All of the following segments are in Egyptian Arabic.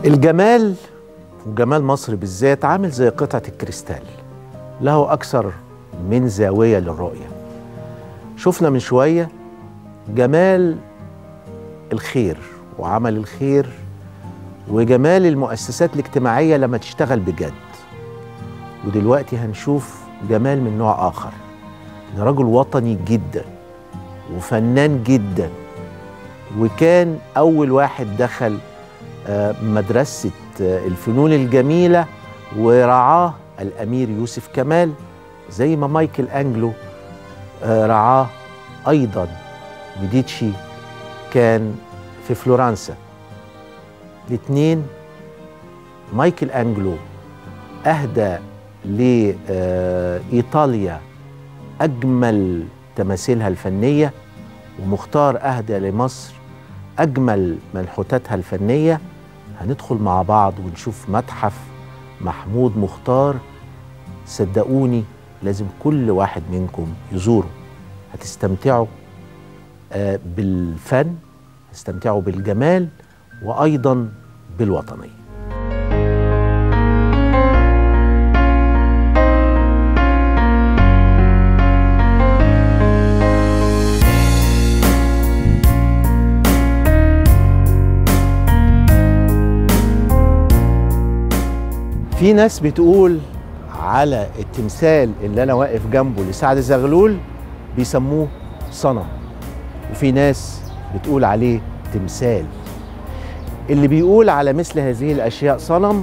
الجمال وجمال مصر بالذات عامل زي قطعة الكريستال له أكثر من زاوية للرؤية شفنا من شوية جمال الخير وعمل الخير وجمال المؤسسات الاجتماعية لما تشتغل بجد ودلوقتي هنشوف جمال من نوع آخر ده رجل وطني جدا وفنان جدا وكان أول واحد دخل آه، مدرسة آه، الفنون الجميلة ورعاه الأمير يوسف كمال زي ما مايكل أنجلو آه، رعاه أيضا ميديتشي كان في فلورنسا الاثنين مايكل أنجلو أهدى لإيطاليا أجمل تماثيلها الفنية ومختار أهدى لمصر أجمل منحوتاتها الفنية هندخل مع بعض ونشوف متحف محمود مختار صدقوني لازم كل واحد منكم يزوره هتستمتعوا آه، بالفن هتستمتعوا بالجمال وأيضا بالوطنية في ناس بتقول على التمثال اللي انا واقف جنبه لسعد زغلول بيسموه صنم وفي ناس بتقول عليه تمثال اللي بيقول على مثل هذه الاشياء صنم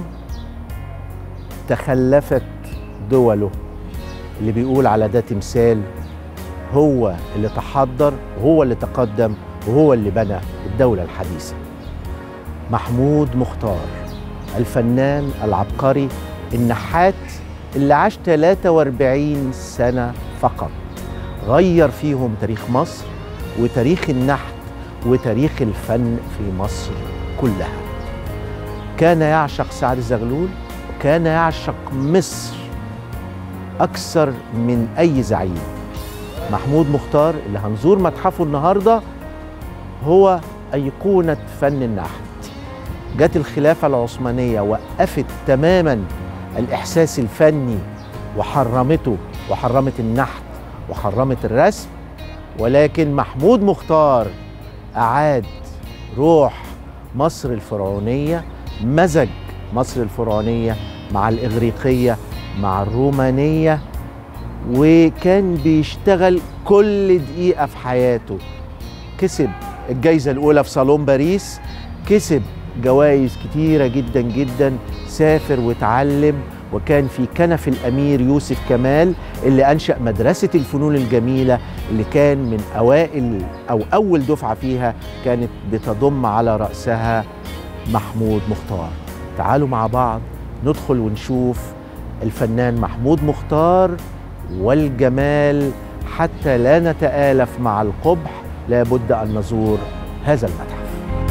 تخلفت دوله اللي بيقول على ده تمثال هو اللي تحضر وهو اللي تقدم وهو اللي بنى الدوله الحديثه محمود مختار الفنان العبقري النحات اللي عاش 43 سنة فقط غير فيهم تاريخ مصر وتاريخ النحت وتاريخ الفن في مصر كلها كان يعشق سعد زغلول وكان يعشق مصر أكثر من أي زعيم محمود مختار اللي هنزور متحفه النهارده هو أيقونة فن النحت جت الخلافة العثمانية وقفت تماما الإحساس الفني وحرمته وحرمت النحت وحرمت الرسم ولكن محمود مختار أعاد روح مصر الفرعونية مزج مصر الفرعونية مع الإغريقية مع الرومانية وكان بيشتغل كل دقيقة في حياته كسب الجايزة الأولى في صالون باريس كسب جوائز كتيرة جدا جدا سافر وتعلم وكان في كنف الأمير يوسف كمال اللي أنشأ مدرسة الفنون الجميلة اللي كان من أوائل أو أول دفعة فيها كانت بتضم على رأسها محمود مختار تعالوا مع بعض ندخل ونشوف الفنان محمود مختار والجمال حتى لا نتآلف مع القبح لابد أن نزور هذا المتحف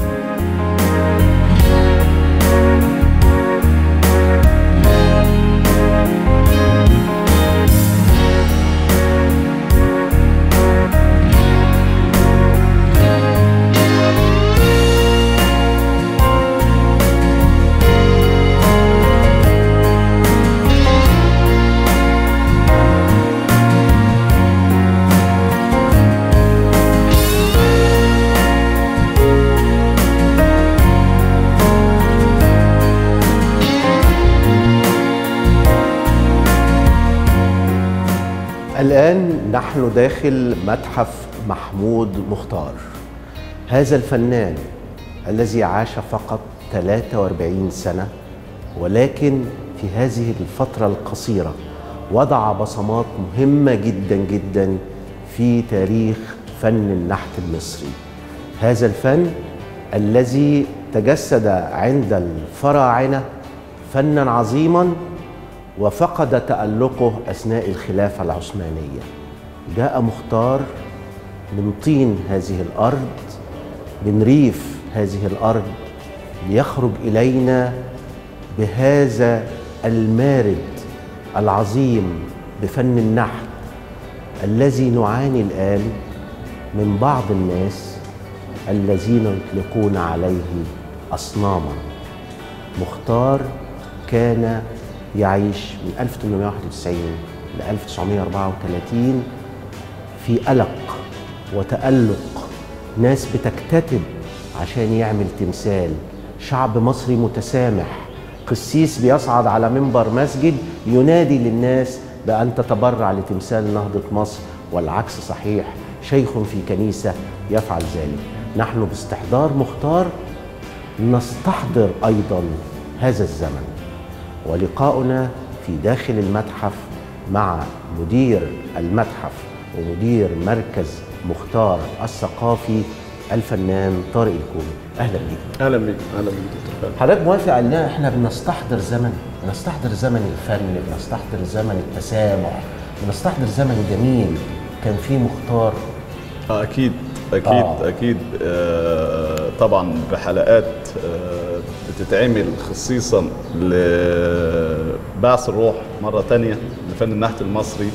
الآن نحن داخل متحف محمود مختار هذا الفنان الذي عاش فقط 43 سنة ولكن في هذه الفترة القصيرة وضع بصمات مهمة جدا جدا في تاريخ فن النحت المصري هذا الفن الذي تجسد عند الفراعنة فنا عظيما وفقد تألقه أثناء الخلافة العثمانية جاء مختار من طين هذه الأرض من ريف هذه الأرض ليخرج إلينا بهذا المارد العظيم بفن النحت الذي نعاني الآن من بعض الناس الذين يطلقون عليه أصناما مختار كان يعيش من 1891 ل 1934 في قلق وتألق ناس بتكتتب عشان يعمل تمثال شعب مصري متسامح قسيس بيصعد على منبر مسجد ينادي للناس بأن تتبرع لتمثال نهضة مصر والعكس صحيح شيخ في كنيسة يفعل ذلك نحن باستحضار مختار نستحضر أيضا هذا الزمن ولقاؤنا في داخل المتحف مع مدير المتحف ومدير مركز مختار الثقافي الفنان طارق الكومي اهلا بيك اهلا بيك اهلا بيك دكتور خالد حضرتك موافق ان احنا بنستحضر زمن بنستحضر زمن الفن بنستحضر زمن التسامح بنستحضر زمن جميل كان فيه مختار آه، اكيد اكيد آه. آه. اكيد آه طبعا بحلقات آه بتتعمل خصيصا لبعث الروح مره تانية لفن النحت المصري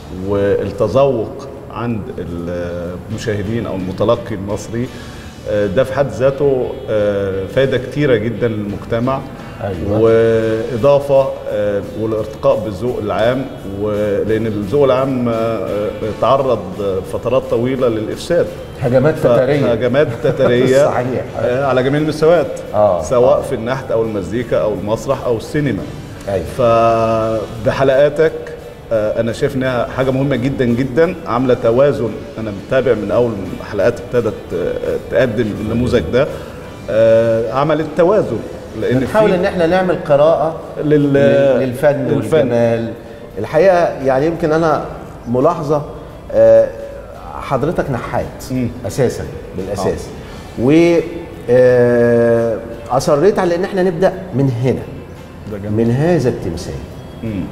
والتذوق عند المشاهدين او المتلقي المصري آه، ده في حد ذاته آه، فايده كتيره جدا للمجتمع أيوة. واضافه آه، والارتقاء بالذوق العام ولان الذوق العام آه، آه، تعرض فترات طويله للافساد هجمات فتريه هجمات تتريه صحيح. آه، على جميع المستويات آه، سواء آه. في النحت او المزيكا او المسرح او السينما أيوة. فبحلقاتك آه، انا شايف انها حاجه مهمه جدا جدا عامله توازن انا متابع من اول حلقات ابتدت آه، تقدم النموذج ده آه، عملت توازن لان بنحاول في- ان احنا نعمل قراءه لل- لل- للفن للفن. والجمال الحقيقه يعني يمكن انا ملاحظه آه، حضرتك نحات مم. اساسا بالاساس و آه، اصريت على ان احنا نبدا من هنا ده جميل. من هذا التمثال مم.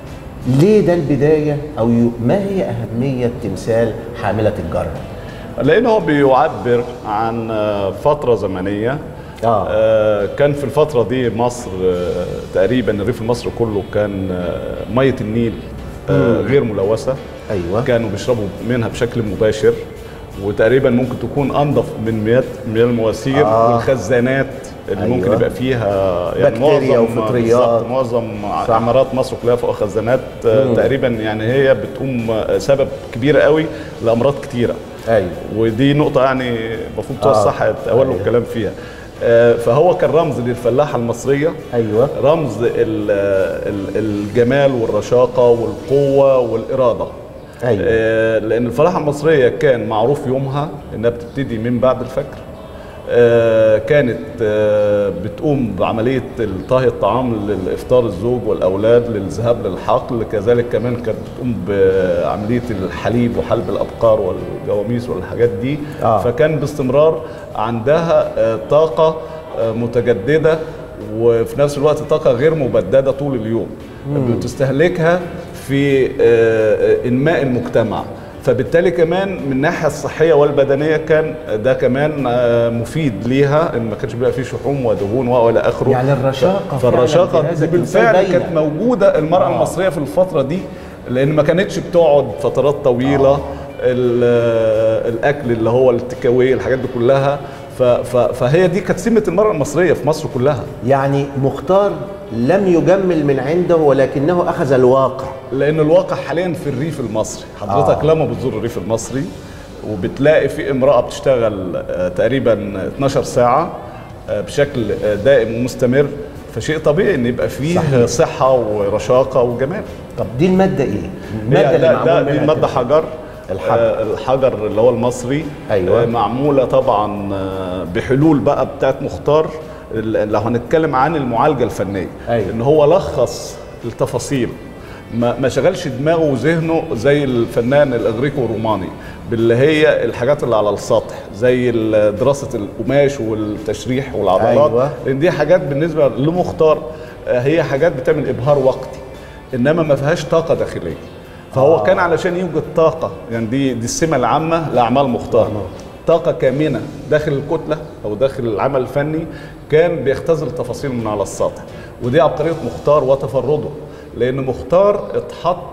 ليه ده البدايه او ي- ما هي اهميه تمثال حامله الجره لان هو بيعبر عن آه، فتره زمنيه آه. آه، كان في الفتره دي مصر آه، تقريبا الريف المصري كله كان آه، ميه النيل آه، غير ملوثه ايوه كانوا بيشربوا منها بشكل مباشر وتقريبا ممكن تكون انظف من مياه مياه المواسير آه. والخزانات اللي أيوة. ممكن يبقى فيها يعني بكتيريا معظم وفطريات. بالظبط، معظم صح. عمارات مصر كلها فوق خزانات آه، مم. تقريبا يعني هي بتقوم آه، سبب كبير قوي لامراض كتيره ايوه ودي نقطة يعني المفروض بتوع آه. الصحة يتأولوا أيوة. الكلام فيها آه، فهو كان رمز للفلاحة المصرية ايوه رمز ال- ال- الجمال والرشاقة والقوة والإرادة أيوة. آه، لأن الفلاحة المصرية كان معروف يومها إنها بتبتدي من بعد الفجر آه، كانت آه، بتقوم بعملية طهي الطعام لإفطار الزوج والأولاد للذهاب للحقل كذلك كمان كانت بتقوم بعملية الحليب وحلب الأبقار والجواميس والحاجات دي آه. فكان باستمرار عندها آه، طاقة آه، متجددة وفي نفس الوقت طاقة غير مبددة طول اليوم بتستهلكها في آه، آه، إنماء المجتمع فبالتالي كمان من الناحيه الصحيه والبدنيه كان ده كمان آه، مفيد ليها ان ما كانش بيبقى فيه شحوم ودهون والى اخره يعني الرشاقة فالرشاقه فعلاً في هذا دي التمثال بالفعل باينة. كانت موجوده المراه آه. المصريه في الفتره دي لان ما كانتش بتقعد فترات طويله ال- آه، الاكل اللي هو التكاوي الحاجات دي كلها ف- ف- فهي دي كانت سمه المراه المصريه في مصر كلها يعني مختار لم يجمل من عنده ولكنه اخذ الواقع لان الواقع حاليا في الريف المصري حضرتك آه. لما بتزور الريف المصري وبتلاقي في امراه بتشتغل آه، تقريبا 12 ساعه آه، بشكل آه، دائم ومستمر فشيء طبيعي ان يبقى فيه صحيح. صحه ورشاقه وجمال طب دي الماده ايه الماده هي اللي ده, معمول ده دي منها ماده التمثال. حجر الحجر. آه، الحجر اللي هو المصري أيوة. آه، معموله طبعا آه، بحلول بقى بتاعت مختار ال- لو هنتكلم عن المعالجه الفنيه أيوة. ان هو لخص التفاصيل ما ما شغلش دماغه وذهنه زي الفنان الاغريقي الروماني باللي هي الحاجات اللي على السطح زي ال- دراسه القماش والتشريح والعضلات أيوة. لان دي حاجات بالنسبه لمختار آه، هي حاجات بتعمل ابهار وقتي انما ما فيهاش طاقه داخليه فهو آه. كان علشان يوجد طاقه يعني دي دي السمه العامه لاعمال مختار طاقه كامنه داخل الكتله او داخل العمل الفني كان بيختزل تفاصيل من على السطح ودي عبقريه مختار وتفرده لان مختار اتحط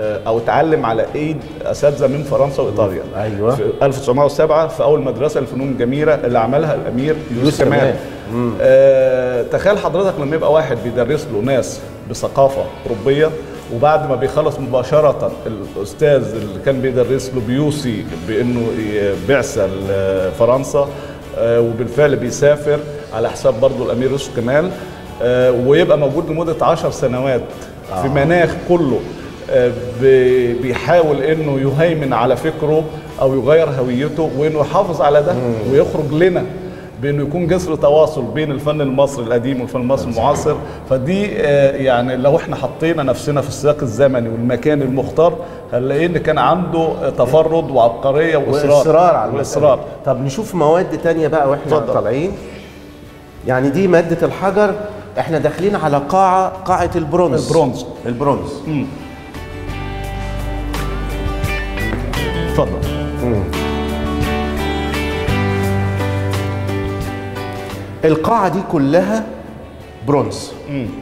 آه، او اتعلم على ايد اساتذه من فرنسا وايطاليا أيوة. في 1907 في اول مدرسه للفنون الجميله اللي عملها الامير يوسف يوسف كمال كمال. آه تخيل حضرتك لما يبقى واحد بيدرس له ناس بثقافه اوروبيه وبعد ما بيخلص مباشرة الأستاذ اللي كان بيدرس له بيوصي بأنه ي- بعثة لفرنسا آه، وبالفعل بيسافر على حساب برضه الأمير يوسف كمال آه، ويبقى موجود لمدة عشر سنوات في مناخ كله آه، بي- بيحاول انه يهيمن على فكره او يغير هويته وانه يحافظ على ده ويخرج لنا بانه يكون جسر تواصل بين الفن المصري القديم والفن المصري المعاصر فدي آه، يعني لو احنا حطينا نفسنا في السياق الزمني والمكان المختار هنلاقي ان كان عنده آه، تفرد وعبقريه واصرار واصرار على واصرار المسألة. طب نشوف مواد تانية بقى واحنا اتفضل. طالعين يعني دي مادة الحجر احنا داخلين على قاعة قاعة البرونز البرونز. البرونز اتفضل القاعة دي كلها برونز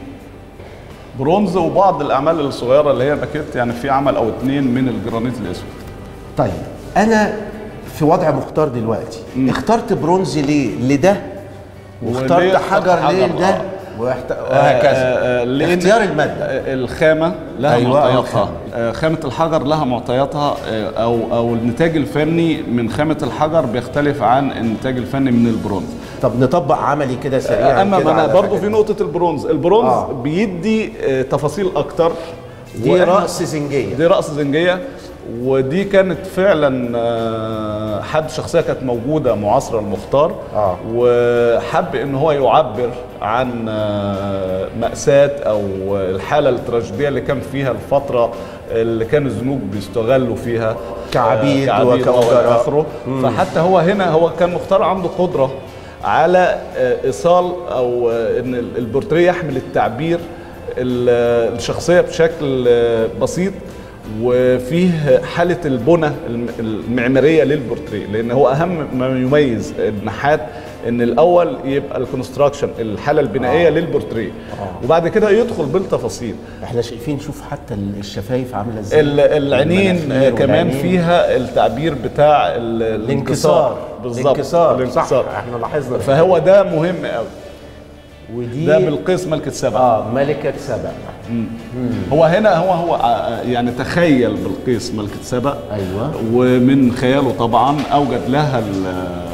برونز وبعض الاعمال الصغيره اللي هي ماكيت يعني في عمل او اتنين من الجرانيت الاسود طيب انا في وضع مختار دلوقتي اخترت برونز ليه لده وليه واخترت اخترت حجر ليه حجر؟ لده آه. واحت- آه، وهكذا آه، لأن اختيار المادة آه، الخامة لها أيوة، معطياتها الخامة. آه، خامة الحجر لها معطياتها آه، أو أو النتاج الفني من خامة الحجر بيختلف عن النتاج الفني من البرونز طب نطبق عملي كده سريعا أما كده أنا على برضو حاجة. في نقطة البرونز البرونز آه. بيدي آه، تفاصيل أكتر دي وإحنا- رأس زنجية دي رأس زنجية ودي كانت فعلا آه، حد شخصية كانت موجودة معاصرة المختار آه. وحب ان هو يعبر عن آه، مأساة او الحالة التراجيدية اللي كان فيها الفترة اللي كان الزنوج بيستغلوا فيها كعبيد آه، كعبيد أو وكأجراء. إلى آخره فحتى هو هنا هو كان مختار عنده قدرة على آه، ايصال او آه، ان ال- البورتريه يحمل التعبير ال- الشخصيه بشكل آه، بسيط وفيه حاله البنى الم- المعماريه للبورتريه لان هو اهم ما يميز النحات ان الاول يبقى الكونستراكشن الحاله البنائيه آه. للبورتريه وبعد كده يدخل بالتفاصيل احنا شايفين شوف حتى الشفايف عامله ازاي ال- العينين آه، المناخير كمان والعينين. فيها التعبير بتاع ال- الانكسار بالظبط الانكسار الانكسار صح احنا لاحظنا فهو ده مهم قوي ودي ده بالقيس ملكة سبع اه ملكة سبع هو هنا هو هو آه، يعني تخيل بالقيس ملكة سبع ايوه ومن خياله طبعا اوجد لها ال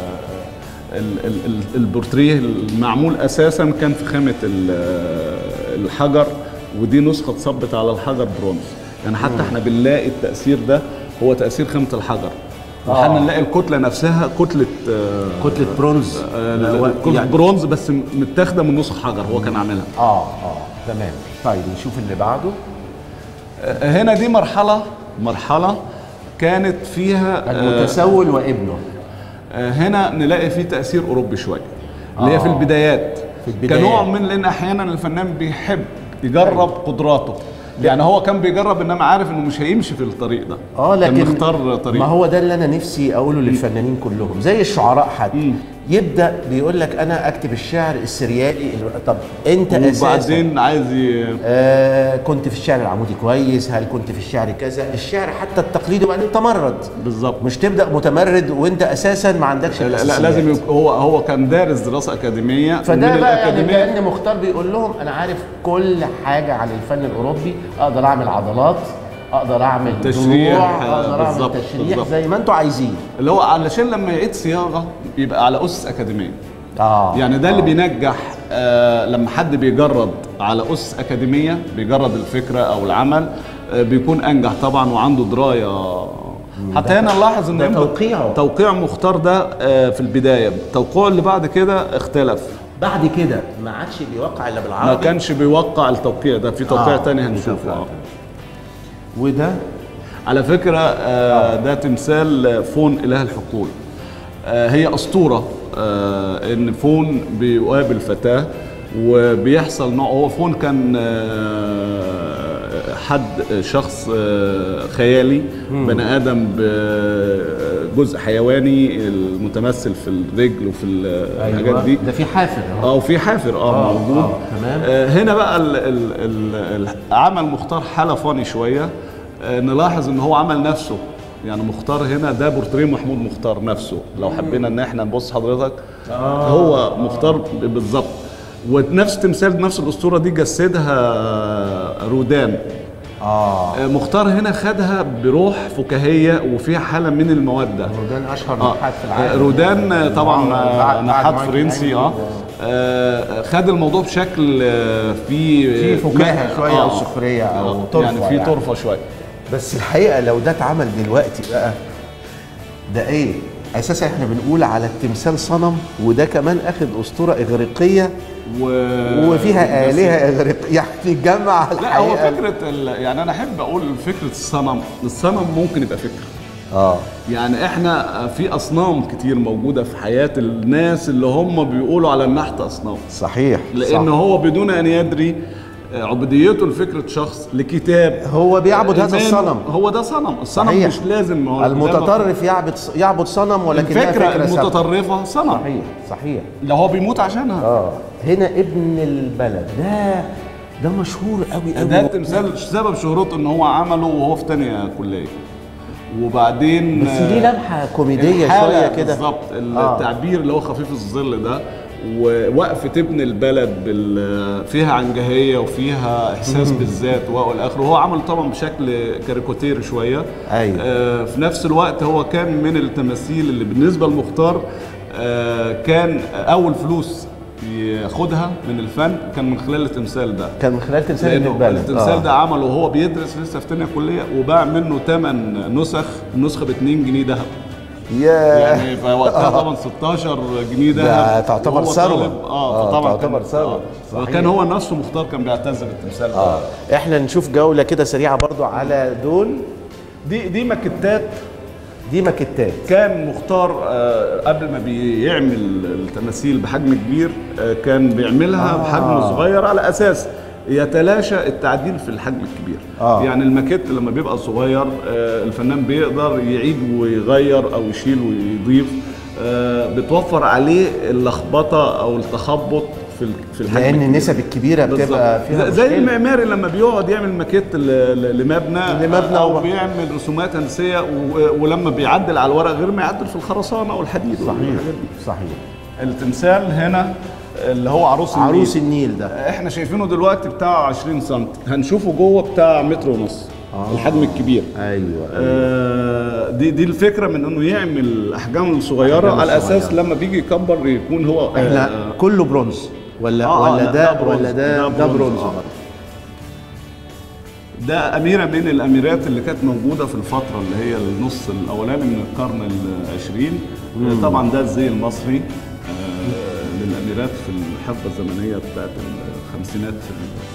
ال- ال- ال- البورتريه المعمول اساسا كان في خامه ال- الحجر ودي نسخه اتصبت على الحجر برونز يعني حتى احنا بنلاقي التاثير ده هو تاثير خامه الحجر وحنا نلاقي الكتله نفسها كتله آه، كتلة برونز آه، لا، كتله يعني- برونز بس متاخده من نسخ حجر هو كان عاملها اه اه تمام طيب نشوف اللي بعده هنا دي مرحلة مرحلة كانت فيها آه، المتسول وابنه آه، هنا نلاقي فيه تأثير أوروبي شوية اللي هي في آه. البدايات في البدايات. كنوع من لأن أحيانا الفنان بيحب يجرب قدراته يعني هو كان بيجرب انما عارف انه مش هيمشي في الطريق ده اه لكن كان مختار طريق ما هو ده اللي انا نفسي اقوله للفنانين كلهم زي الشعراء حد يبدا بيقول لك انا اكتب الشعر السريالي اللي- طب انت اساسا وبعدين عايز ي... آه كنت في الشعر العمودي كويس هل كنت في الشعر كذا الشعر حتى التقليدي وبعدين تمرد بالظبط مش تبدا متمرد وانت اساسا ما عندكش لا, لا الأساسيات. لازم يبقى هو هو كان دارس دراسه اكاديميه ومن فده بقى يعني الأكاديمية- كان مختار بيقول لهم انا عارف كل حاجه عن الفن الاوروبي اقدر اعمل عضلات اقدر اعمل تشريح، ضلوع، آه، اقدر اعمل بالظبط، تشريح بالظبط. زي ما انتوا عايزين اللي هو علشان لما يعيد صياغه يبقى على اسس اكاديميه اه يعني ده اللي بينجح آه لما حد بيجرد على اسس اكاديميه بيجرد الفكره او العمل آه بيكون انجح طبعا وعنده درايه حتى هنا نلاحظ ان ده إمتى- توقيعه. توقيع مختار ده آه في البدايه توقيعه اللي بعد كده اختلف بعد كده ما عادش بيوقع الا ما بالعربي كانش بيوقع التوقيع ده في توقيع آه، تاني في هنشوفه توقيع آه. وده على فكرة آه ده تمثال فون إله الحقول آه هي أسطورة آه إن فون بيقابل فتاة وبيحصل نوع هو فون كان آه حد شخص آه خيالي بني آدم بجزء حيواني المتمثل في الرجل وفي الحاجات دي ده في حافر اه وفي حافر اه, آه، موجود آه، تمام. آه هنا بقى ال ال ال العمل مختار حاله فاني شويه آه، نلاحظ ان هو عمل نفسه يعني مختار هنا ده بورتريه محمود مختار نفسه لو حبينا ان احنا نبص حضرتك آه. هو مختار ب- بالظبط ونفس تمثال نفس الاسطوره دي جسدها رودان اه آه، مختار هنا خدها بروح فكاهيه وفيها حاله من الموده رودان اشهر آه، نحات في العالم رودان آه، طبعا بعد- آه، بعد نحات مايكل فرنسي أنجلو. اه آه، خد الموضوع بشكل آه، في في فكاهة لا، شوية أو سخرية أو آه، طرفة يعني في يعني. طرفه شويه بس الحقيقه لو ده اتعمل دلوقتي بقى ده ايه اساسا احنا بنقول على التمثال صنم وده كمان اخد اسطوره اغريقيه و... وفيها بس- الهه اغريقيه يعني جمع لا هو الحقيقه فكره ال... يعني انا احب اقول فكره الصنم الصنم ممكن يبقى فكره اه يعني احنا في اصنام كتير موجوده في حياه الناس اللي هم بيقولوا على النحت اصنام صحيح لان صح. هو بدون ان يدري عبوديته لفكره شخص لكتاب هو بيعبد هذا إيمان، الصنم هو ده صنم الصنم صحيح. مش لازم هو المتطرف يعبد يعبد صنم ولكنها الفكره فكره ثابتة. المتطرفه صنم صحيح صحيح اللي هو بيموت عشانها اه هنا ابن البلد ده ده مشهور قوي قوي ده التمثال سبب شهرته ان هو عمله وهو في تانية كليه وبعدين بس ليه لمحه كوميديه الحالة شويه كده بالظبط آه. التعبير اللي هو خفيف الظل ده ووقفة ابن البلد بال... فيها عنجهية وفيها إحساس بالذات وإلى آخره وهو عمل طبعا بشكل كاريكاتيري شوية أيوة. آه في نفس الوقت هو كان من التماثيل اللي بالنسبة لمختار آه كان أول فلوس ياخدها من الفن كان من خلال التمثال ده كان من خلال تمثال ابن لأنه البلد التمثال آه. ده عمله وهو بيدرس لسه في تانية كلية وباع منه 8 نسخ النسخة ب 2 جنيه ذهب ياه يعني فوقتها طبعا 16 جنيه ده ده تعتبر ثروة. اه آه، فطبعا تعتبر كان- ثروة. آه. صحيح. وكان هو نفسه مختار كان بيعتز بالتمثال ده اه احنا نشوف جوله كده سريعه برضو على دول دي دي ماكيتات دي ماكيتات كان مختار آه قبل ما بيعمل التماثيل بحجم كبير آه كان بيعملها آه. آه. بحجم صغير على اساس يتلاشى التعديل في الحجم الكبير آه. يعني الماكيت لما بيبقى صغير آه الفنان بيقدر يعيد ويغير او يشيل ويضيف آه بتوفر عليه اللخبطه او التخبط في ال- في الحجم لان الكبير. النسب الكبيره بتبقى بالظبط. فيها زي مشكلة. المعماري لما بيقعد يعمل ماكيت ل- ل- لمبنى لمبنى او و- بيعمل رسومات هندسيه و- ولما بيعدل على الورق غير ما يعدل في الخرسانه والحديد صحيح والحاجات دي. صحيح التمثال هنا اللي هو عروس النيل عروس النيل ده احنا شايفينه دلوقتي بتاع 20 سم هنشوفه جوه بتاع متر ونص آه. الحجم الكبير ايوه آه، دي دي الفكره من انه يعمل الاحجام الصغيره أحجام على اساس صغيرة. لما بيجي يكبر يكون هو احنا آه، كله برونز ولا آه، آه، ولا لا، ده ده برونز. ولا ده ده ده برونز، برونز آه. برضه. ده أميرة من الأميرات اللي كانت موجودة في الفترة اللي هي النص الأولاني من القرن العشرين طبعا ده الزي المصري آه، للأميرات في الحقبة الزمنية بتاعت الخمسينات في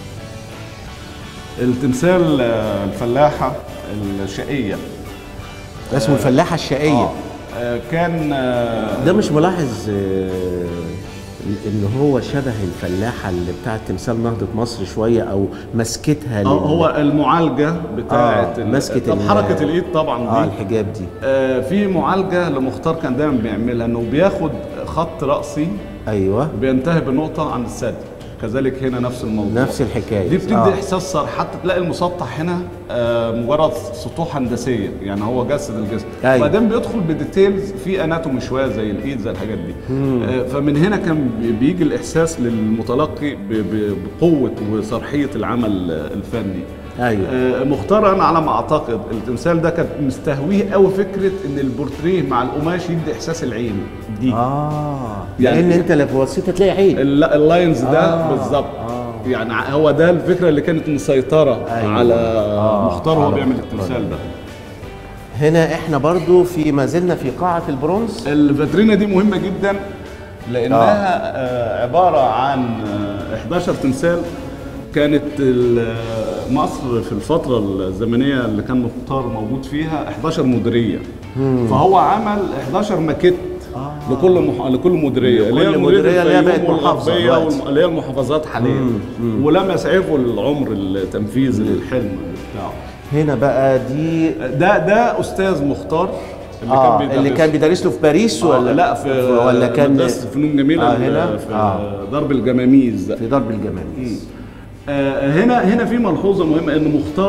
ال- التمثال آه، الفلاحة الشقية اسمه الفلاحه الشقيه آه، آه، كان آه، ده مش ملاحظ آه، ان هو شبه الفلاحه اللي بتاعت تمثال نهضه مصر شويه او مسكتها آه، لل- هو المعالجة بتاعت آه، ال- مسكة طب ال- حركة الإيد طبعا اه دي الحجاب دي آه، في معالجه لمختار كان دايما بيعملها انه بياخد خط راسي ايوه بينتهي بنقطه عند الثدي كذلك هنا نفس الموضوع نفس الحكايه دي بتدي آه. احساس صار حتى تلاقي المسطح هنا آه، مجرد سطوح هندسيه يعني هو جسد الجسم أيوة. وبعدين بيدخل بديتيلز في اناتومي شويه زي الايد زي الحاجات دي آه، فمن هنا كان بي- بيجي الاحساس للمتلقي ب- ب- بقوه وصرحيه العمل آه، الفني ايوه آه، مختار انا على ما اعتقد التمثال ده كان مستهويه قوي فكره ان البورتريه مع القماش يدي احساس العين دي اه يعني- لان انت لو بصيت هتلاقي عين الل- اللاينز ده آه، بالظبط آه. يعني ع- هو ده الفكره اللي كانت مسيطره أيوة. على آه، مختار وهو على بيعمل مختار. التمثال ده هنا احنا برضو في ما زلنا في قاعه البرونز الفاترينا دي مهمه جدا لانها آه. عباره عن آه 11 تمثال كانت ال- مصر في الفترة الزمنية اللي كان مختار موجود فيها 11 مديرية فهو عمل 11 ماكيت آه. لكل مح... لكل مديرية اللي هي لكل مديرية مديرية اللي هي بقت الفيوم محافظة والغربية دلوقتي. والم- اللي هي المحافظات حاليا ولم يسعفوا العمر التنفيذ للحلم بتاعه هنا بقى دي ده ده استاذ مختار اللي آه كان اللي كان بيدرس له في باريس ولا ولا لا في ولا كان مدرسة فنون جميلة آه هنا في آه. ضرب الجماميز في ضرب الجماميس آه، هنا هنا في ملحوظه مهمه ان مختار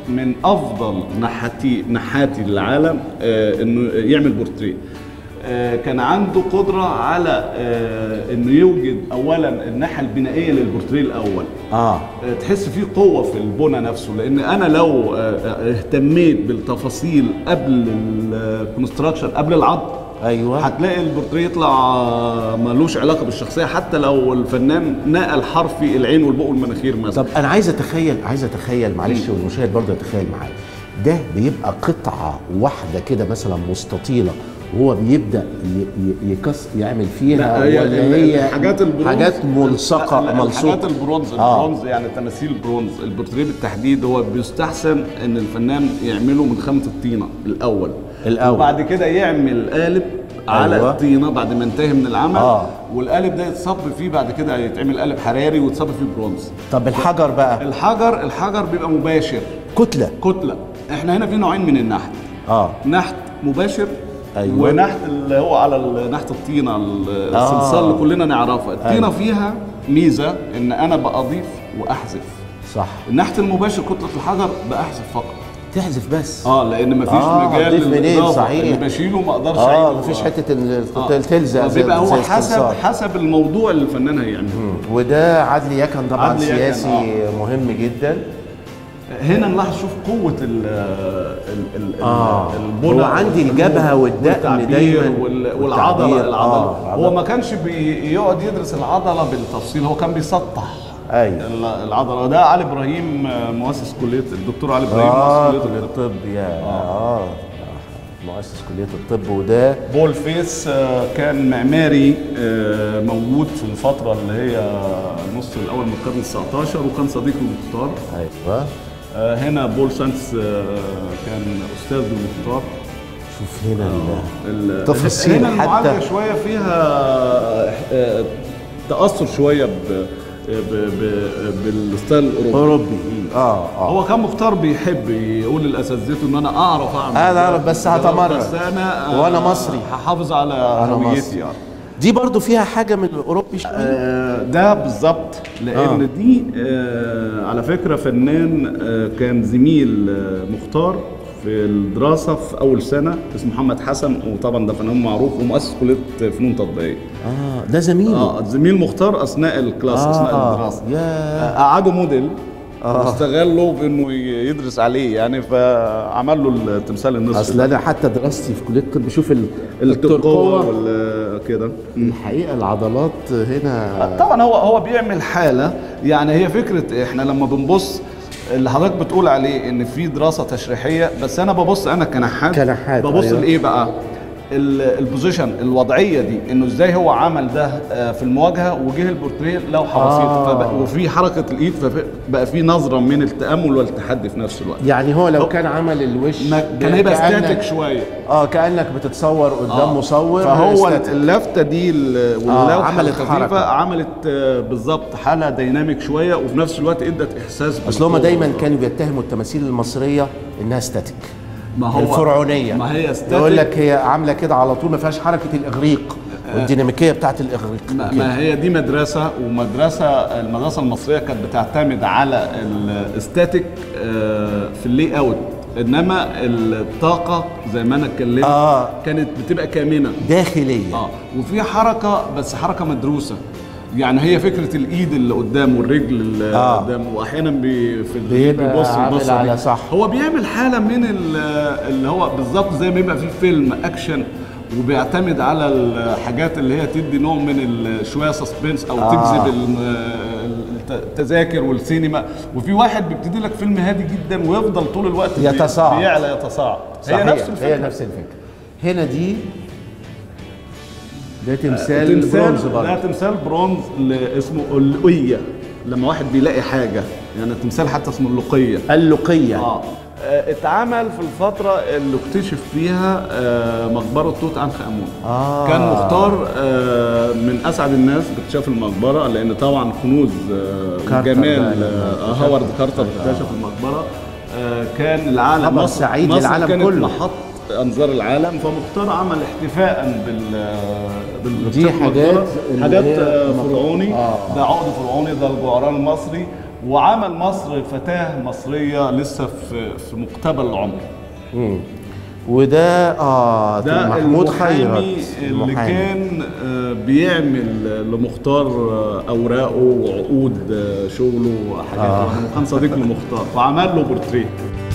من افضل نحاتي نحاتي العالم آه، انه يعمل بورتريه آه، كان عنده قدره على آه، انه يوجد اولا الناحيه البنائيه للبورتريه الاول اه آه، تحس فيه قوه في البنى نفسه لان انا لو آه، آه، اهتميت بالتفاصيل قبل الكونستراكشن قبل العض ايوه هتلاقي البورتريه يطلع آه، ملوش علاقه بالشخصيه حتى لو الفنان نقل حرف العين والبق والمناخير مثلا طب انا عايز اتخيل عايز اتخيل معلش والمشاهد برضه يتخيل معايا ده بيبقى قطعه واحده كده مثلا مستطيله وهو بيبدا ي- ي- يكس يعمل فيها لا هي ولا ال- هي الحاجات البرونز حاجات ملصقه لا، لا، ملصوقه الحاجات البرونز آه. البرونز يعني تماثيل برونز البورتريه بالتحديد هو بيستحسن ان الفنان يعمله من خامه الطينه الاول الأول. وبعد كده يعمل قالب على أيوة. الطينه بعد ما ينتهي من العمل آه. والقالب ده يتصب فيه بعد كده يتعمل قالب حراري ويتصب فيه برونز طب الحجر بقى الحجر الحجر بيبقى مباشر كتله كتله احنا هنا في نوعين من النحت اه نحت مباشر أيوة. ونحت اللي هو على ال- نحت الطينه ال- آه. الصلصال اللي كلنا نعرفها الطينه أيوة. فيها ميزه ان انا بضيف واحذف صح النحت المباشر كتله الحجر بحذف فقط تحذف بس اه لان مفيش آه، مجال هتضيف منين؟ للإضافة. صحيح. اللي بشيله ما اقدرش اه أعيده. مفيش حته ال- آه. تلزق زي بيبقى هو زي حسب الصلصال. حسب الموضوع اللي الفنان هيعمله وده عدلي يكن طبعا عدلي يكن، سياسي مهم جدا هنا نلاحظ شوف قوة ال ال ال آه. البنى هو عندي الجبهة والدقن والتعبير دايماً وال- والتعبير. والعضلة آه، العضلة العضلة. هو ما كانش بيقعد يدرس العضلة بالتفصيل هو كان بيسطح ايوه ال- العضلة ده علي إبراهيم آه، مؤسس كلية الدكتور علي إبراهيم اه مؤسس كلية كلية الطب الطب يا اه مؤسس كلية الطب وده بول فيس آه، كان معماري آه، موجود في الفترة اللي هي النص الأول من القرن ال 19 وكان صديق المختار ايوه آه، هنا بول سانس آه، كان أستاذ المختار شوف هنا ال- ال- تفاصيل هنا حتى. المعالجه شويه فيها آه، تاثر شويه ب ب- ب- بالستايل الاوروبي اوروبي اه اه هو كان مختار بيحب يقول لاساتذته ان انا اعرف اعمل أنا ده. أعرف بس هتمرن. بس انا آه، وأنا مصري. هحافظ على أنا هويتي مصري. يعني دي برضو فيها حاجة من الاوروبي شوية آه، ده بالظبط لان آه. دي آه، على فكره فنان آه، كان زميل آه، مختار في الدراسه في اول سنه اسمه محمد حسن وطبعا ده فنان معروف ومؤسس كليه فنون تطبيقيه اه ده زميله اه زميل مختار اثناء الكلاس آه، اثناء آه. الدراسه يا آه، قعدوا موديل آه. واستغلوا بانه ي- يدرس عليه يعني فعمل له التمثال النصفي اصل انا حتى دراستي في كلية الطب بشوف ال- الترقوه الترقوة وال- كده الحقيقة العضلات هنا طبعا هو هو بيعمل حاله يعني هي فكره احنا لما بنبص اللي حضرتك بتقول عليه ان في دراسه تشريحيه بس انا ببص انا كنحات كنحات، ببص أيوة. لايه بقى ال- البوزيشن الوضعيه دي انه ازاي هو عمل ده آه، في المواجهه وجه البورتريه لوحه آه. بسيطه فبقى- وفي حركه الايد فبقى في نظره من التامل والتحدي في نفس الوقت يعني هو لو كان عمل الوش ما- كان هيبقى كأنك- ستاتيك شويه اه كانك بتصور قدام آه. مصور فهو static. اللفته دي ال- واللوحه عملت الخفيفه حركة. عملت آه، بالظبط حاله ديناميك شويه وفي نفس الوقت ادت احساس اصل هما بالقوة. دايما كانوا بيتهموا التماثيل المصريه انها ستاتيك ما هو الفرعونيه ما هي static. يقول لك هي عامله كده على طول ما فيهاش حركه الاغريق والديناميكيه بتاعت الاغريق ما, وكده. ما هي دي مدرسه ومدرسه المدرسه المصريه كانت بتعتمد على الاستاتيك في اللي اوت انما الطاقه زي ما انا اتكلمت آه. كانت بتبقى كامنه داخليه اه وفي حركه بس حركه مدروسه يعني هي فكره الايد اللي قدام والرجل اللي آه. قدام واحيانا بي في بيبقى بيبص عامل البصة على دي. صح. هو بيعمل حاله من ال- اللي هو بالظبط زي ما يبقى في فيلم اكشن وبيعتمد على الحاجات اللي هي تدي نوع من ال- شويه سسبنس او آه. تجذب ال- الت- التذاكر والسينما وفي واحد بيبتدي لك فيلم هادي جدا ويفضل طول الوقت بي- يتصاعد. بيعلى يتصاعد صحيح. هي نفس الفكره هي نفس الفكره هنا دي ده تمثال برونز تمثال ده برضه تمثال برونز ل- اسمه اللقية لما واحد بيلاقي حاجة يعني التمثال حتى اسمه اللقية اللقيه اه آه، اتعمل في الفترة اللي اكتشف فيها آه، مقبرة توت عنخ آمون آه. كان مختار آه، من أسعد الناس باكتشاف المقبرة لأن طبعا كنوز آه، كارتر جمال بقى لما آه، هوارد كارتر اكتشف المقبرة آه، كان العالم خبر مصر سعيد مصر للعالم كانت كله. محط انظار العالم فمختار عمل احتفاء بال بال دي حاجات اللي حاجات هي آه، مق- فرعوني آه. ده عقد فرعوني ده الجعران المصري وعمل مصر فتاه مصريه لسه في في مقتبل العمر وده اه ده محمود المحامي خيرت اللي المحامي. كان آه، بيعمل لمختار آه، اوراقه وعقود آه، شغله وحاجات آه. آه. وكان صديق لمختار فعمل له بورتريه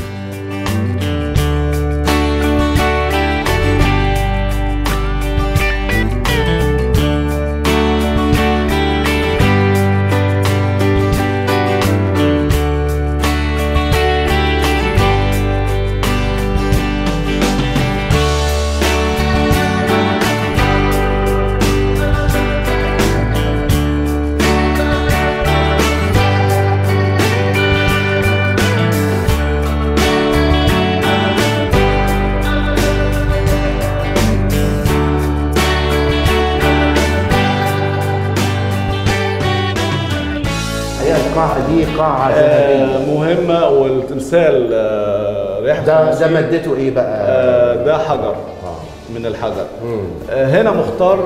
هي القاعة دي قاعة آه، ذهبية مهمه والتمثال آه، ريحه ده ده خمسين. مادته ايه بقى؟ آه، ده حجر من الحجر آه، هنا مختار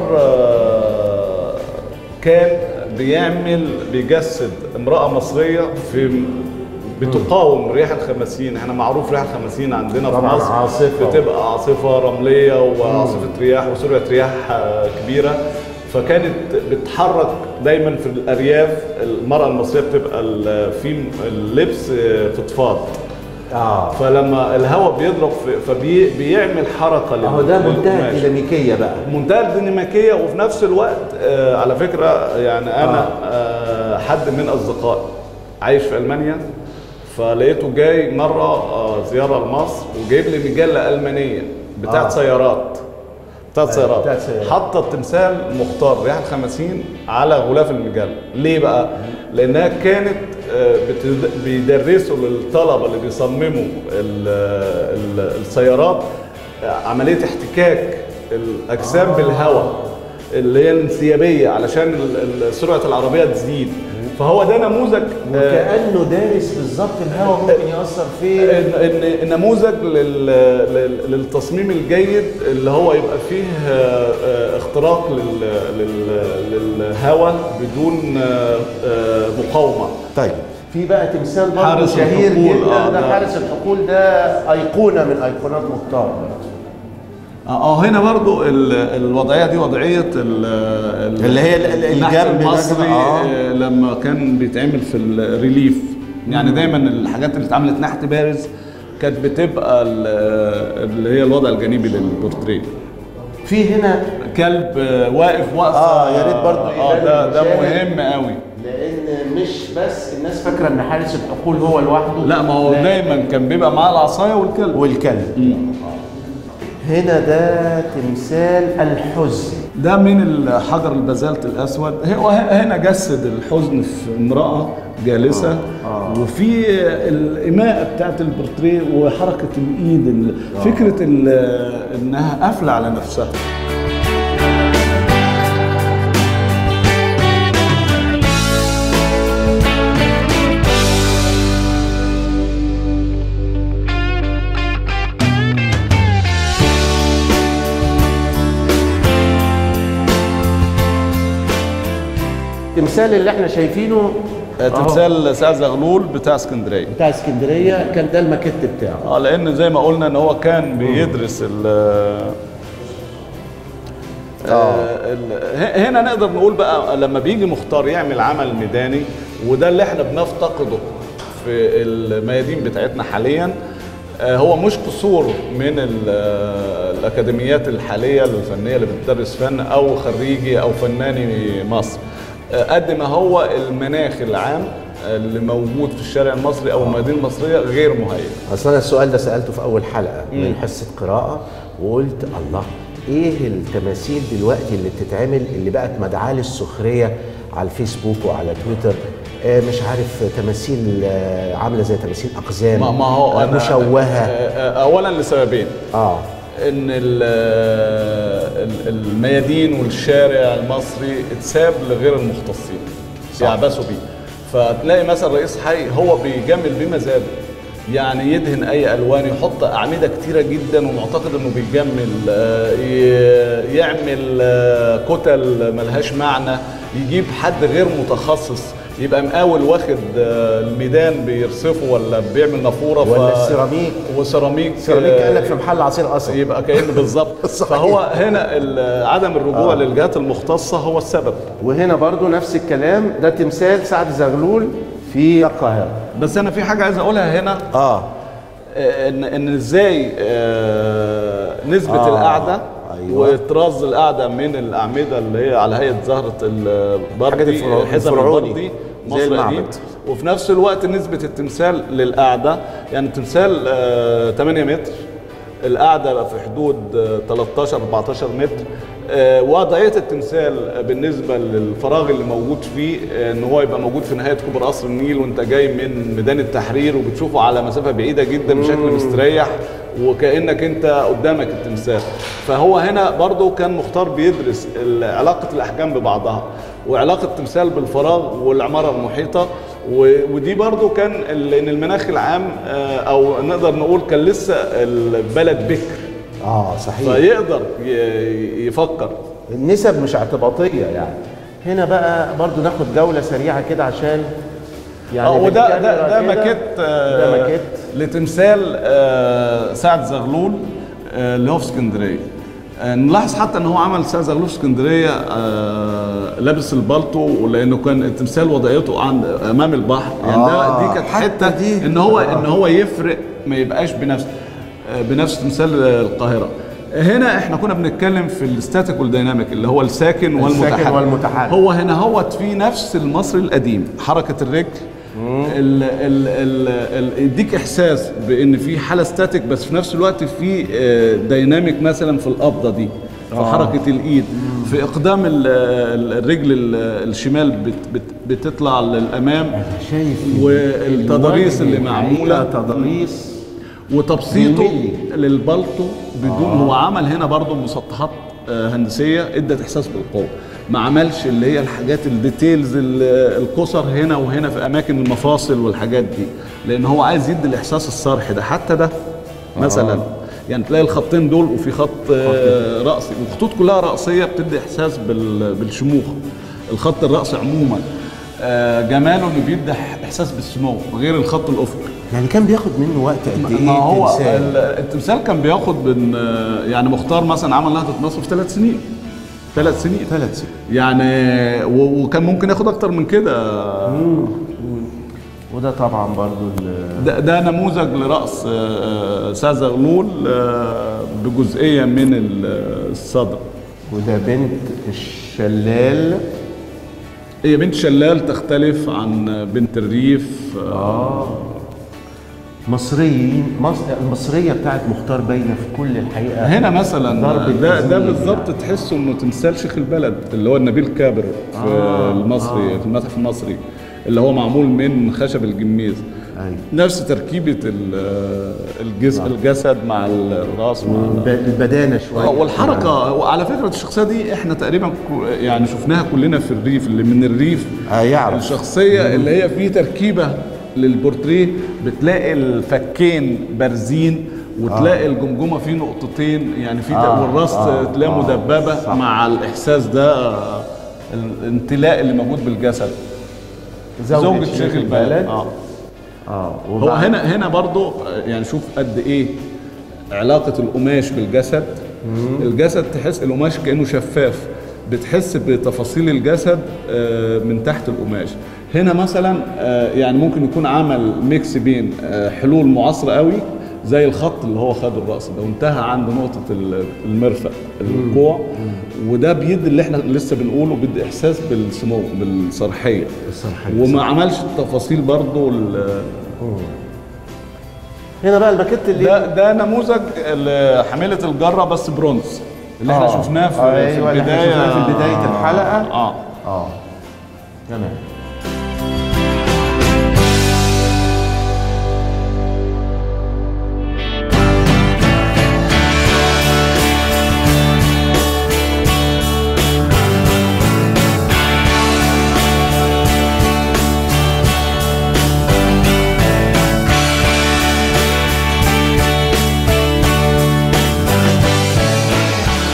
آه، كان بيعمل بيجسد امرأة مصرية في بتقاوم رياح الخمسين احنا معروف رياح الخمسين عندنا في طبعاً مصر عاصفة. بتبقى عاصفة رملية وعاصفة رياح وسرعة رياح آه، كبيرة فكانت بتحرك دايما في الارياف المرأة المصرية بتبقى ال- في اللبس آه، فضفاض اه فلما الهواء بيضرب فبيعمل حركه لل- اهو ده منتهى للقماش. الديناميكية بقى منتهى الديناميكيه وفي نفس الوقت آه على فكره يعني انا آه حد من اصدقائي عايش في المانيا فلقيته جاي مره آه زياره لمصر وجايب لي مجله المانيه بتاعت آه. سيارات بتاعت آه، سيارات بتاعت سيارات. حاطه تمثال مختار رياح الخمسين على غلاف المجله ليه بقى لانها كانت آه، بتد- بيدرسوا للطلبه اللي بيصمموا ال- ال- السيارات آه، عمليه احتكاك الاجسام آه. بالهواء اللي هي الانسيابيه علشان ال- ال- سرعه العربيه تزيد فهو ده نموذج آه، وكأنه دارس بالظبط الهواء ممكن يأثر فين إن- إن- نموذج لل- لل- للتصميم الجيد اللي هو يبقى فيه آه، آه، اختراق لل- لل- للهواء بدون آه، آه، مقاومه طيب في بقى تمثال برضه حارس شهير الحقول، جدا آه، ده ده. حارس الحقول ده أيقونة من أيقونات مختار اه هنا برضو ال- الوضعيه دي وضعيه ال- ال- اللي هي ال- ال- النحت الجنب المصري مثلا، آه. آه، لما كان بيتعمل في الريليف يعني دايما الحاجات اللي اتعملت نحت بارز كانت بتبقى ال- اللي هي الوضع الجانبي للبورتريه في هنا كلب آه، واقف وقفه آه، يا ريت برضو اه يبان ده ده المشاهد. مهم قوي لأن مش بس الناس فاكرة إن حارس الحقول هو لوحده لا ما هو دايما كان بيبقى معاه العصايه والكلب والكلب هنا ده تمثال الحزن ده من الحجر البازلت الاسود هو هنا جسد الحزن في امراه جالسه آه. وفي الايماء بتاعت البورتريه وحركه الايد ال- فكره ال- انها قافله على نفسها التمثال اللي احنا شايفينه أهو، تمثال سعد زغلول بتاع اسكندريه بتاع اسكندريه كان ده الماكيت بتاعه اه لان زي ما قلنا ان هو كان بيدرس ال آه، ال- ه- هنا نقدر نقول بقى لما بيجي مختار يعمل عمل ميداني وده اللي احنا بنفتقده في الميادين بتاعتنا حاليا آه، هو مش قصور من ال- آه، الاكاديميات الحاليه الفنيه اللي بتدرس فن او خريجي او فناني مصر آه، قد ما هو المناخ العام اللي موجود في الشارع المصري او الميادين المصريه غير مهيئ اصل انا السؤال ده سالته في اول حلقه من حصه قراءه وقلت الله ايه التماثيل دلوقتي اللي بتتعمل اللي بقت مدعاه للسخريه على الفيسبوك وعلى تويتر آه مش عارف تماثيل آه عامله زي تماثيل اقزام ما ما هو آه أنا مشوهه آه، آه، اولا لسببين اه ان ال- ال- الميادين والشارع المصري اتساب لغير المختصين يعبثوا بيه فتلاقي مثلا رئيس حي هو بيجمل بمزاجه يعني يدهن اي الوان يحط اعمده كتيره جدا ومعتقد انه بيجمل آه، ي- يعمل آه، كتل ملهاش معنى يجيب حد غير متخصص يبقى مقاول واخد آه، الميدان بيرصفه ولا بيعمل نافوره ولا السيراميك. وسيراميك سيراميك آه، قال لك في محل عصير قصب يبقى كأن بالظبط صحيح. فهو هنا ال- عدم الرجوع للجهات المختصه هو السبب وهنا برضو نفس الكلام ده تمثال سعد زغلول في القاهره بس انا في حاجه عايز اقولها هنا اه آه، ان ان ازاي آه، نسبه آه، القعده أيوة. واطراز القعده من الاعمده اللي هي على هيئه زهره حاجات البردي الفرع- حزم الفرعوني. البردي زي مصر المعبد. قديم وفي نفس الوقت نسبه التمثال للقعده يعني التمثال آه، 8 متر القعده بقى في حدود آه، 13 14 متر آه، وضعيه التمثال بالنسبه للفراغ اللي موجود فيه آه، ان هو يبقى موجود في نهايه كوبري قصر النيل وانت جاي من ميدان التحرير وبتشوفه على مسافه بعيده جدا بشكل مستريح وكانك انت قدامك التمثال فهو هنا برضو كان مختار بيدرس ال- علاقه الاحجام ببعضها وعلاقه التمثال بالفراغ والعماره المحيطه و- ودي برضو كان ال- لان المناخ العام آه، او نقدر نقول كان لسه البلد بكر اه صحيح فيقدر ي- يفكر النسب مش اعتباطيه يعني هنا بقى برضو ناخد جوله سريعه كده عشان يعني اه وده ده بالكاميرا ده كده. ماكيت آه، ده ماكيت لتمثال آه، سعد زغلول آه، اللي هو في اسكندريه آه، نلاحظ حتى ان هو عمل سعد زغلول في اسكندريه آه، لابس البالطو لانه كان التمثال وضعيته عند امام البحر يعني ده آه، دي كانت حتى حته دي. ان هو آه. ان هو يفرق ما يبقاش بنفس آه، بنفس تمثال آه، القاهره هنا احنا كنا بنتكلم في الاستاتيك والديناميك اللي هو الساكن والمتحرك والمتحرك. هو هنا هو في نفس المصري القديم حركه الرجل ال ال ال ال يديك احساس بان في حاله ستاتيك بس في نفس الوقت في آه، ديناميك مثلا في القبضه دي في حركه الايد في اقدام ال- ال- الرجل ال- الشمال بت بت بتطلع للامام شايف والتضاريس اللي الوجه معموله الحقيقة تضاريس وتبسيطه بالملي. للبلطو بدون آه. هو عمل هنا برضه مسطحات آه، هندسيه ادت احساس بالقوه ما عملش اللي هي الحاجات الديتيلز ال- القصر هنا وهنا في اماكن المفاصل والحاجات دي لان هو عايز يدي الاحساس الصرحي ده حتى ده مثلا يعني تلاقي الخطين دول وفي خط آه، راسي والخطوط كلها راسيه بتدي احساس بال- بالشموخ الخط الراسي عموما آه، جماله انه بيدي احساس بالسمو غير الخط الافقي يعني كان بياخد منه وقت قد ايه ما هو التمثال؟ ال- التمثال كان بياخد من يعني مختار مثلا عمل نهضه مصر في ثلاث سنين ثلاث سنين ثلاث سنين يعني و- وكان ممكن ياخد اكتر من كده وده طبعا برضو ال- ده, ده نموذج لراس آه، ساذ زغلول آه، بجزئيه من ال- الصدر وده بنت الشلال هي بنت شلال تختلف عن بنت الريف آه، مصريين مصر المصريه بتاعت مختار باينه في كل الحقيقه هنا مثلا ضرب ده ده التزميل بالظبط يعني. تحسه انه تمثال شيخ البلد اللي هو النبيل كابر في آه، المصري في المتحف المصري اللي هو معمول من خشب الجميز أيوة. نفس تركيبه ال- الجس الجسد مع الراس مع الب- البدانه شويه آه، والحركه وعلى فكره الشخصيه دي احنا تقريبا كو- يعني شفناها كلنا في الريف اللي من الريف هيعرف الشخصيه اللي هي في تركيبه للبورتريه بتلاقي الفكين بارزين وتلاقي الجمجمه فيه نقطتين يعني في آه، والراس آه، تلاقي آه، مدببه صح. مع الاحساس ده آه، الامتلاء اللي موجود بالجسد زوجة شيخ البلد اه اه هو وبعد- هنا هنا برضو آه، يعني شوف قد ايه علاقة القماش بالجسد الجسد تحس القماش كأنه شفاف بتحس بتفاصيل الجسد آه، من تحت القماش هنا مثلا آه، يعني ممكن يكون عمل ميكس بين آه، حلول معاصرة قوي زي الخط اللي هو خده الرأس ده وانتهى عند نقطة ال- المرفق الكوع وده بيدي اللي احنا لسه بنقوله بيدي احساس بالسمو بالصرحية الصرحية. وما عملش التفاصيل برضو ال- هنا بقى الباكيت اللي ده ده نموذج ال- حامله الجره بس برونز اللي احنا آه. شفناه في, أيوة، في اللي إحنا البدايه شفناه في بداية الحلقة. اه اه تمام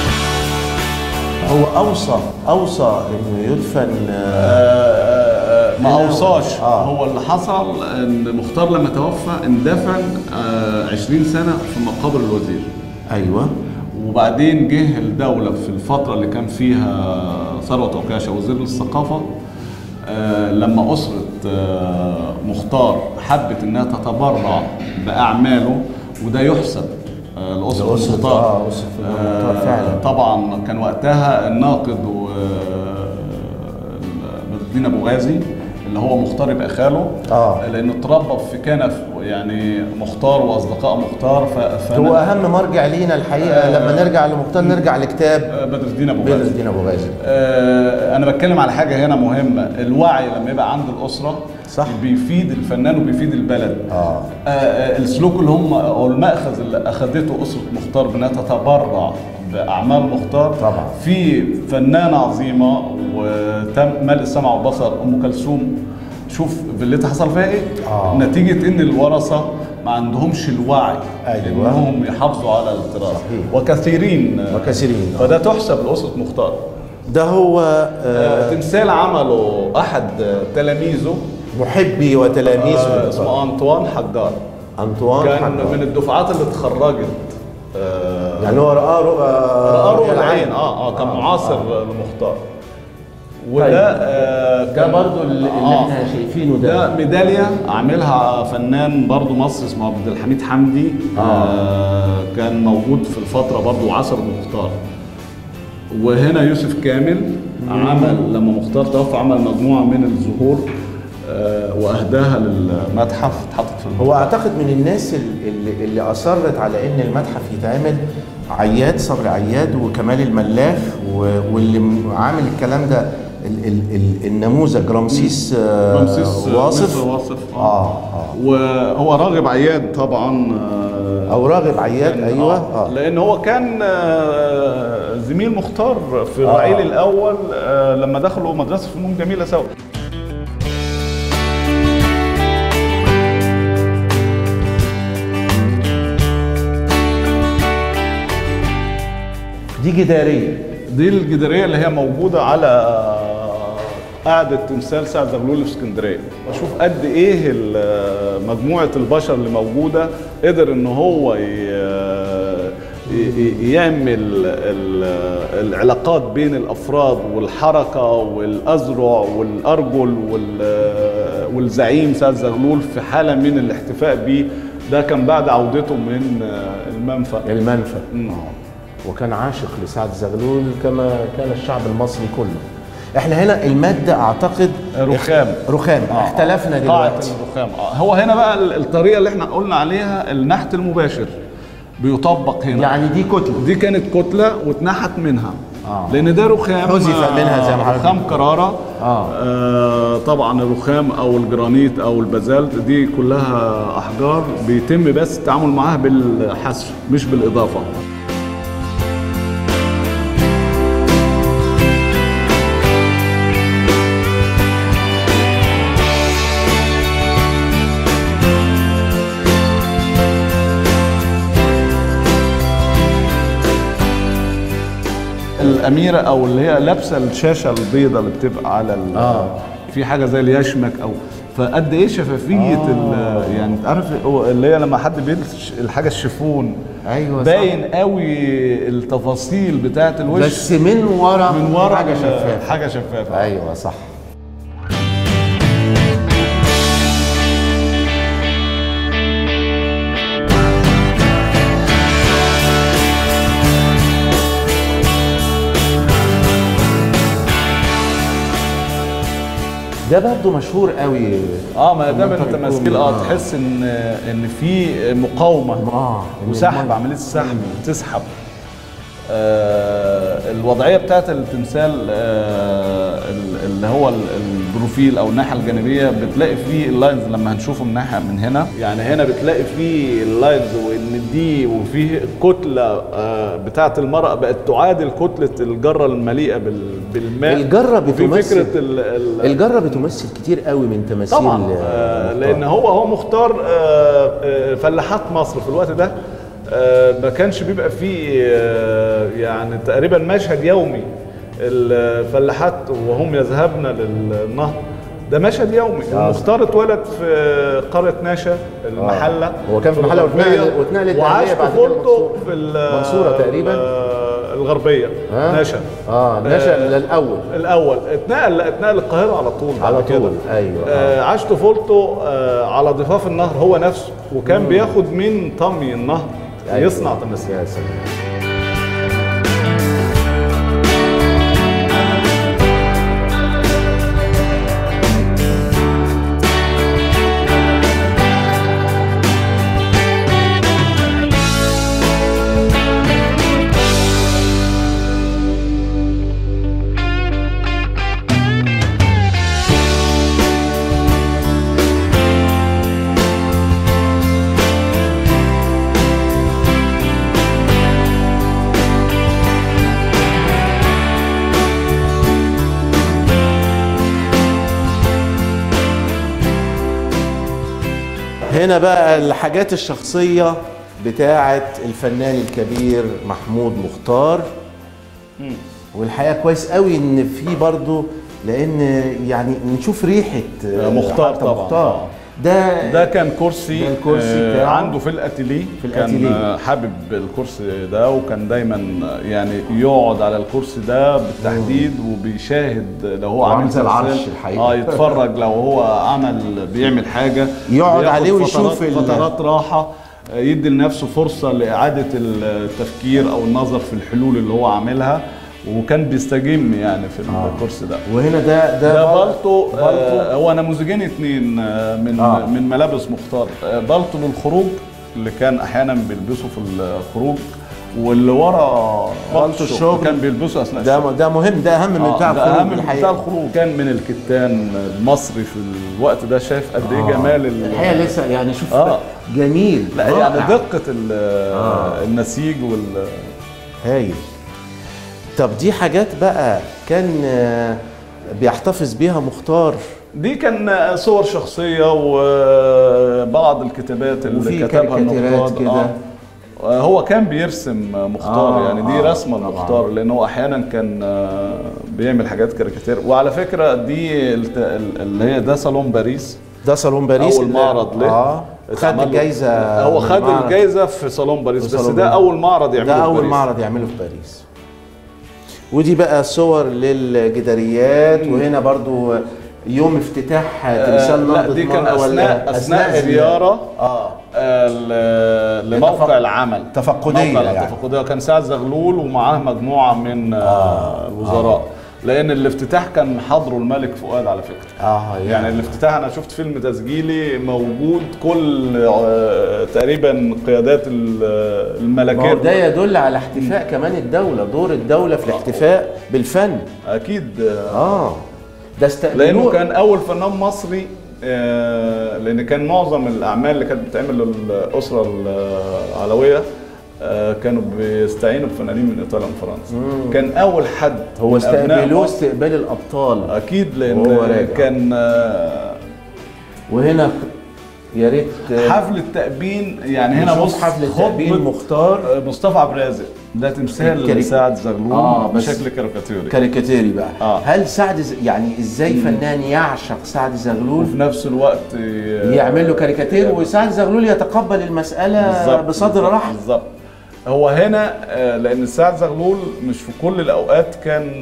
هو اوصى اوصى انه يدفن آه، آه، ما هنا- اوصاش آه. هو اللي حصل ان مختار لما توفى اندفن آه 20 سنه في مقابر الوزير ايوه وبعدين جه الدولة في الفترة اللي كان فيها ثروت عكاشة وزير الثقافة آه، لما أسرة آه، مختار حبت إنها تتبرع بأعماله وده يحسب آه، لأسرة لأسرة- مختار آه، أسرة مختار آه، فعلا. طبعا كان وقتها الناقد و بدر الدين أبو غازي اللي هو مختار يبقى خاله آه. لأنه اتربى في كنف يعني مختار وأصدقاء مختار ف... فأنا- هو اهم مرجع لينا الحقيقه لما نرجع لمختار نرجع لكتاب آه، بدر الدين أبو بدر غازي الدين ابو غازي آه، انا بتكلم على حاجه هنا مهمه الوعي لما يبقى عند الاسره صح. بيفيد الفنان وبيفيد البلد اه آه، آه، السلوك اللي هم او الماخذ اللي اخذته اسره مختار بانها تتبرع باعمال مختار طبعا. في فنانه عظيمه وتم ملء السمع والبصر ام كلثوم شوف فيلتها حصل فيها ايه آه. نتيجه ان الورثه ما عندهمش الوعي أيوة. انهم يحافظوا على التراث صحيح. وكثيرين آه، وكثيرين، آه. فده تحسب لاسره مختار ده هو آه، آه، تمثال عمله احد آه، تلاميذه محبي وتلاميذه آه، اسمه انطوان حجار انطوان كان حجار. من الدفعات اللي اتخرجت آه، يعني هو رأى رؤى رأى رؤيا رؤى العين اه اه كان معاصر لمختار وده آه ده كان- برضو اللي, اللي آه. احنا شايفينه ده ده ميدالية عاملها فنان برضو مصري اسمه عبد الحميد حمدي آه. آه كان موجود في الفترة برضو عصر مختار وهنا يوسف كامل عمل لما مختار توفى عمل مجموعة من الزهور آه واهداها للمتحف اتحطت في هو اعتقد من الناس ال- اللي, اللي اصرت على ان المتحف يتعمل عياد صبري عياد وكمال الملاخ و- واللي م- عامل الكلام ده ال ال ال النموذج رمسيس آه، رمسيس واصف مصر واصف اه اه وهو راغب عياد طبعا آه، او راغب عياد كان- ايوه آه. اه لان هو كان آه، زميل مختار في آه. الرعيل الاول آه، لما دخلوا مدرسه فنون جميله سوا دي جداريه دي الجداريه اللي هي موجوده على قاعدة تمثال سعد زغلول في اسكندريه بشوف قد ايه ال- مجموعه البشر اللي موجوده قدر ان هو ي- ي- يعمل ال- العلاقات بين الافراد والحركه والاذرع والارجل وال- والزعيم سعد زغلول في حاله من الاحتفاء بيه ده كان بعد عودته من المنفى المنفى مم. وكان عاشق لسعد زغلول كما كان الشعب المصري كله احنا هنا الماده اعتقد رخام رخام آه، اختلفنا آه. قاعة دلوقتي الرخام آه. هو هنا بقى ال- الطريقه اللي احنا قلنا عليها النحت المباشر بيطبق هنا يعني دي كتله دي كانت كتله واتنحت منها آه. لان ده رخام حذف منها زي ما حضرتك رخام بتقول. كراره آه. آه طبعا الرخام او الجرانيت او البازالت دي كلها احجار بيتم بس التعامل معاها بالحسر مش بالاضافه الاميره او اللي هي لابسه الشاشه البيضاء اللي بتبقى على ال- آه. في حاجه زي اليشمك او فقد ايه شفافيه آه. يعني انت عارف هو اللي هي لما حد بيلبس الحاجه الشيفون ايوه صح. باين قوي التفاصيل بتاعه الوش بس من ورا من ورا حاجه ال- شفافه حاجه شفافه ايوه صح ده برضه مشهور قوي اه ما ده من المنطقة التماثيل الكومي. اه تحس ان ان في مقاومه اه إن وسحب المية. عمليه السحب بتسحب آه الوضعيه بتاعت التمثال آه ال- اللي هو ال- البروفيل او الناحيه الجانبيه بتلاقي فيه اللاينز لما هنشوفه من ناحيه من هنا يعني هنا بتلاقي فيه اللاينز وان دي وفيه كتله آه بتاعت المراه بقت تعادل كتله الجره المليئه بال- بالماء الجرة وفي بتمثل فكره ال- ال- الجرة بتمثل كتير قوي من تماثيل طبعا آه، آه مختار. لان هو هو مختار آه، آه، فلاحات مصر في الوقت ده آه، ما كانش بيبقى فيه آه، يعني تقريبا مشهد يومي الفلاحات وهم يذهبن للنهر ده مشهد يومي آه. ومختار اتولد في قريه ناشا المحله هو كان في المحلة الغربية، واتنقل- واتنقل الدهلية وعاش بعد كده طفولته المنصورة. في ال- المنصورة تقريباً؟ ال- الغربيه ها؟ ناشا اه نشأ آه، للاول الاول اتنقل لا اتنقل القاهره على طول بعد على كده طول، أيوة. آه عاش طفولته آه على ضفاف النهر هو نفسه وكان بياخد من طمي النهر أيوة. يصنع تماثيل يا سلام هنا بقى الحاجات الشخصية بتاعة الفنان الكبير محمود مختار والحقيقة كويس قوي ان في برضه لان يعني نشوف ريحة آه، مختار حتى طبعاً. مختار آه. ده ده كان كرسي ده الكرسي آه، بتاعه. عنده في الاتيليه في كان الأتيليه. آه، حابب الكرسي ده وكان دايما آه، يعني يقعد على الكرسي ده بالتحديد وبيشاهد لو هو وعامل عامل زي العرش تمثال. الحقيقة. اه يتفرج لو هو عمل بيعمل حاجه يقعد بياخد عليه ويشوف فترات, ال- فترات راحه آه، يدي لنفسه فرصه لاعاده التفكير او النظر في الحلول اللي هو عاملها وكان بيستجم يعني في الكرسي ده وهنا ده ده ده بل- بالطو بالطو. آه هو نموذجين اتنين آه من آه. آه. من ملابس مختار آه بالطو للخروج اللي كان احيانا بيلبسه في الخروج واللي ورا بالطو الشغل. كان بيلبسه اثناء ده ده مهم ده اهم من آه، بتاع ده الخروج اهم من بتاع الحقيقة الخروج كان من الكتان المصري في الوقت ده شايف قد ايه آه. جمال ال- الحقيقة لسه يعني شوف آه. جميل لا رائع. يعني دقه ال- آه. النسيج وال هايل طب دي حاجات بقى كان آه، بيحتفظ بيها مختار دي كان صور شخصية وبعض الكتابات اللي وفي كتبها كاريكاتيرات النقاد كده. آه. هو كان بيرسم مختار آه، يعني دي آه، رسمة طبعاً. لمختار لأن هو أحيانا كان آه، بيعمل حاجات كاريكاتير وعلى فكرة دي الت- اللي هي ده صالون باريس ده صالون باريس أول اللي- معرض له اه خد اتعمل له- الجايزة هو من خد معرض- الجايزة في صالون باريس في بس صالون ده باريس. أول معرض يعمله ده في اول باريس. معرض يعمله في باريس ودي بقى صور للجداريات وهنا برضو يوم افتتاح تمثال آه، لا نهضة دي كان مرة أثناء ولا أثناء ال- زيارة اه آه، ل- لموقع العمل تفقدية موقع يعني. تفقدية كان سعد زغلول ومعاه مجموعة من آه الوزراء لأن الافتتاح كان حضره الملك فؤاد على فكرة اه يعني الافتتاح أنا شفت فيلم تسجيلي موجود كل آه تقريبا قيادات ال- ما هو الملكات ده يدل على احتفاء كمان الدولة دور الدولة في الاحتفاء بالفن أكيد آه اه ده استقبلوه لانه كان اول فنان مصري آه، لان كان معظم الاعمال اللي كانت بتتعمل للاسره العلويه آه، كانوا بيستعينوا بفنانين من ايطاليا وفرنسا كان اول حد هو من أبناء استقبلوه مصر- استقبال الابطال اكيد لان وهو راجع. كان آه، وهنا يا ريت حفل التأبين يعني هنا نشوف بص حفل التأبين خطبة مختار آه، مصطفى عبد الرازق ده تمثال الكاريك- لسعد زغلول آه، بس- بشكل كاريكاتيري كاريكاتيري بقى آه. هل سعد ز... يعني ازاي فنان يعشق سعد زغلول وفي نفس الوقت آه، يعمل له كاريكاتير وسعد زغلول يتقبل المسألة بالظبط، بصدر بالظبط، رحب بالظبط هو هنا آه، لان سعد زغلول مش في كل الاوقات كان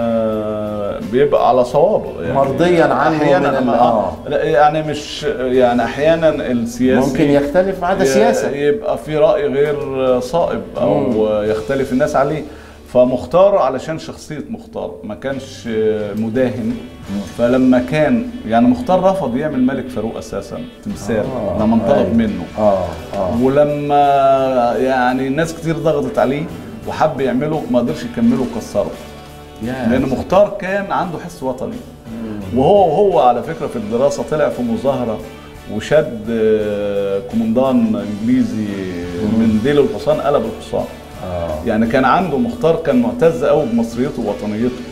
آه، بيبقى على صوابه يعني مرضياً عنه احيانا من ال- ما- آه. لا، يعني مش يعني احيانا السياسي ممكن يختلف مع ده ي- سياسة يبقى في راي غير صائب او يختلف الناس عليه فمختار علشان شخصيه مختار ما كانش مداهن فلما كان يعني مختار رفض يعمل ملك فاروق اساسا تمثال آه، لما انطلب أيوة. منه اه اه ولما يعني ناس كتير ضغطت عليه وحب يعمله ما قدرش يكمله وكسره لان مختار كان عنده حس وطني وهو وهو على فكره في الدراسه طلع في مظاهره وشد آه، كومندان انجليزي من ديل الحصان قلب الحصان اه يعني كان عنده مختار كان معتز قوي بمصريته ووطنيته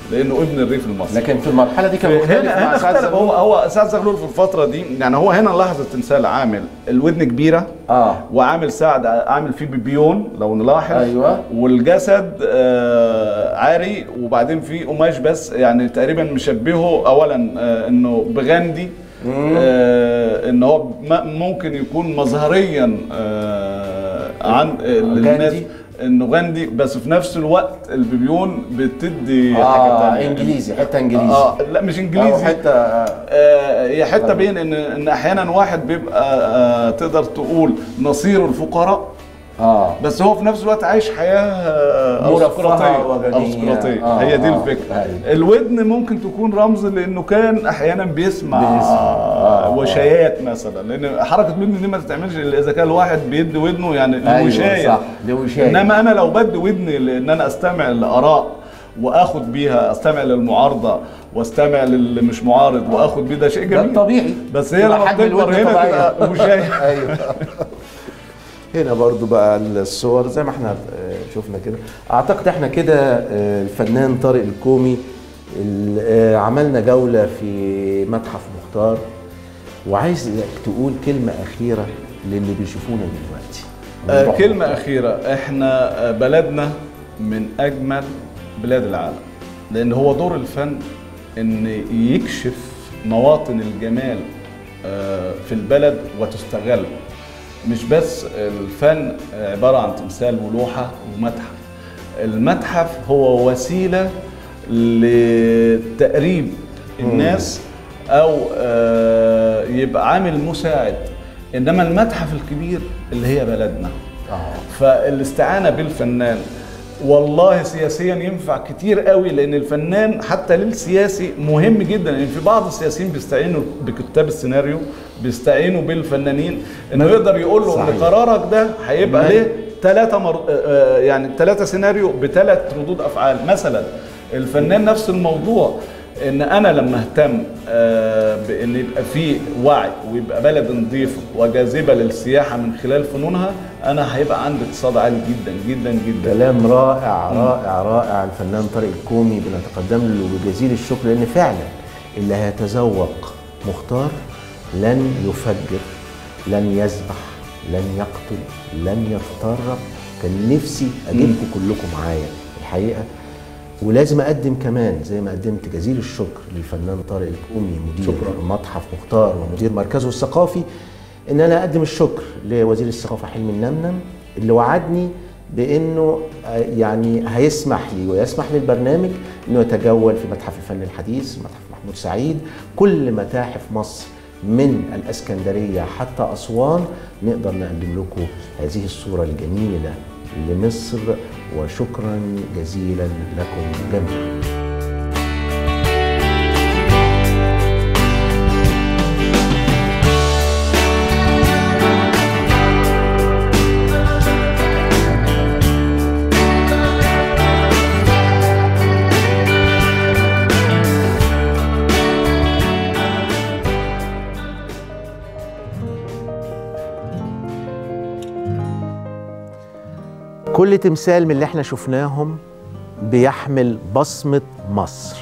لانه ابن الريف المصري لكن في المرحله دي كان مختلف هنا مع هنا سعد اختلف هو زغلول هو سعد زغلول في الفتره دي يعني هو هنا لاحظ التمثال عامل الودن كبيره اه وعامل سعد عامل فيه بيبيون لو نلاحظ أيوة. والجسد آه عاري وبعدين فيه قماش بس يعني تقريبا مشبهه اولا آه انه بغاندي آه ان هو م- ممكن يكون مظهريا آه عن آه للناس غاندي؟ انه غاندي بس في نفس الوقت البيبيون بتدي حاجه اه تانية انجليزي حته انجليزي اه لا مش أو انجليزي حته آه، هي حته بين ان ان احيانا واحد بيبقى آه، تقدر تقول نصير الفقراء اه بس هو في نفس الوقت عايش حياه آه، مرفهة ارستقراطيه وغنية. ارستقراطيه آه، هي دي آه، الفكره أيوة. الودن ممكن تكون رمز لانه كان احيانا بيسمع, بيسمع. آه، آه وشايات مثلا لان حركه الودن دي ما تتعملش الا اذا كان الواحد بيدي ودنه يعني أيوة، لوشايه صح، لوشاية. انما انا لو بدي ودني لان انا استمع لاراء واخد بيها استمع للمعارضه واستمع للي مش معارض واخد بيه ده شيء ده جميل الطبيعي بس هي يبقى لما حجم بتكبر الودن هنا طبيعية. تبقى وشايه ايوه هنا برضو بقى الصور زي ما احنا آه، شفنا كده اعتقد احنا كده آه، الفنان طارق الكومي ال- آه، عملنا جولة في متحف مختار وعايز تقول كلمة أخيرة للي بيشوفونا دلوقتي آه نروح كلمة مختار. أخيرة احنا آه، بلدنا من أجمل بلاد العالم لأن هو دور الفن إن يكشف مواطن الجمال آه، في البلد وتستغل مش بس الفن عبارة عن تمثال ولوحة ومتحف المتحف هو وسيلة لتقريب الناس أو آه، يبقى عامل مساعد إنما المتحف الكبير اللي هي بلدنا آه. فالاستعانة بالفنان والله سياسيا ينفع كتير قوي لان الفنان حتى للسياسي مهم جدا لان في بعض السياسيين بيستعينوا بكتاب السيناريو بيستعينوا بالفنانين انه يقدر يقول له ان صحيح. قرارك ده هيبقى ما- ليه ثلاثة مر... آه، آه، يعني ثلاثة سيناريو بثلاث ردود افعال مثلا الفنان نفس الموضوع ان انا لما اهتم آه، بان يبقى في وعي ويبقى بلد نظيفه وجاذبه للسياحه من خلال فنونها انا هيبقى عندي اقتصاد عالي جدا جدا جدا كلام رائع رائع رائع الفنان طارق الكومي بنتقدم له بجزيل الشكر لان فعلا اللي هيتذوق مختار لن يفجر لن يذبح لن يقتل لن يتطرف كان نفسي اجيبكم كلكم معايا الحقيقه ولازم اقدم كمان زي ما قدمت جزيل الشكر للفنان طارق الكومي مدير شكراً. متحف مختار ومدير مركزه الثقافي ان انا اقدم الشكر لوزير الثقافه حلمي النمنم اللي وعدني بانه آه، يعني هيسمح لي ويسمح للبرنامج انه يتجول في متحف الفن الحديث متحف محمود سعيد كل متاحف مصر من الاسكندريه حتى اسوان نقدر نقدم لكم هذه الصوره الجميله لمصر وشكرا جزيلا لكم جميعا كل تمثال من اللي احنا شفناهم بيحمل بصمة مصر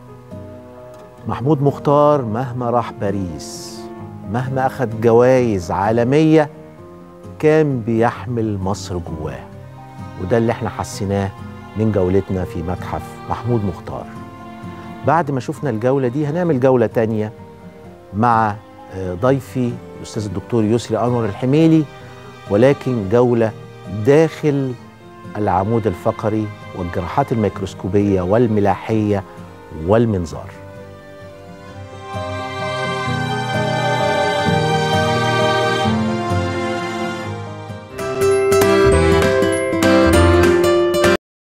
محمود مختار مهما راح باريس مهما أخد جوائز عالمية كان بيحمل مصر جواه وده اللي احنا حسيناه من جولتنا في متحف محمود مختار بعد ما شفنا الجولة دي هنعمل جولة تانية مع آه، ضيفي الأستاذ الدكتور يسري أنور الحميلي ولكن جولة داخل العمود الفقري والجراحات الميكروسكوبية والملاحية والمنظار